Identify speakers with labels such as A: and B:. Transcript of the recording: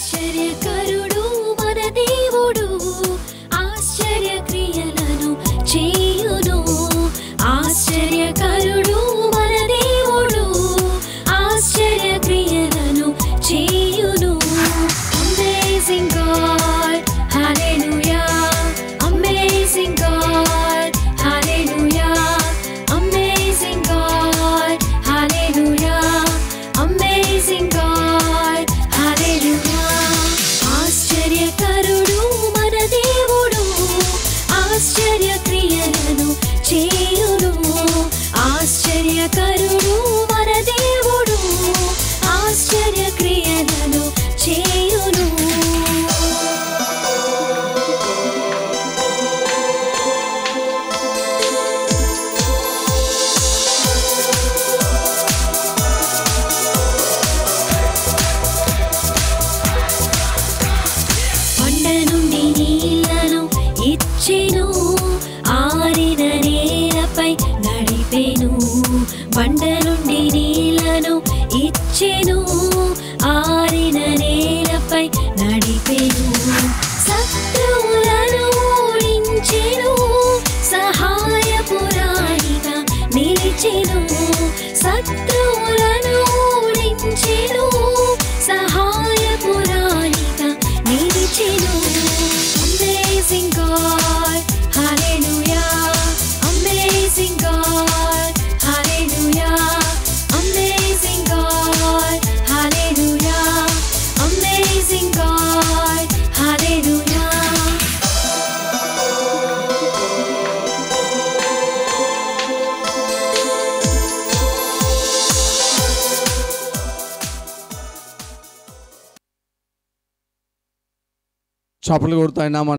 A: ఆశ్చర్యకరుడు మన దేవుడు ఆశ్చర్య క్రియలను చేయును ఆశ్చర్యకరుడు మన దేవుడు ఆశ్చర్య క్రియలను చేయును amazing God hallelujah amazing God hallelujah amazing God hallelujah amazing God hallelujah ఆశ్చర్యకరుడు మన దేవుడు ఆశ్చర్య క్రియలను చేయును ఆశ్చర్యకరుడు మన దేవుడు ఆశ్చర్య క్రియలను చేయును కొండ నుండి నీళ్లను ఇచ్చెను ఆరిన నేలపై నడిపెను బండ నుండి నీళ్లను ఇచ్చెను ఆరిన నేలపై నడిపెను శత్రువులను ఓడించెను సహాయపురాణిగా నిలిచెను శత్రువులను ఓడించెను సహాయపురాణిగా నిలిచెను amazing God hallelujah amazing God hallelujah amazing God hallelujah amazing God hallelujah
B: చప్పలు కొడుతాయి నామ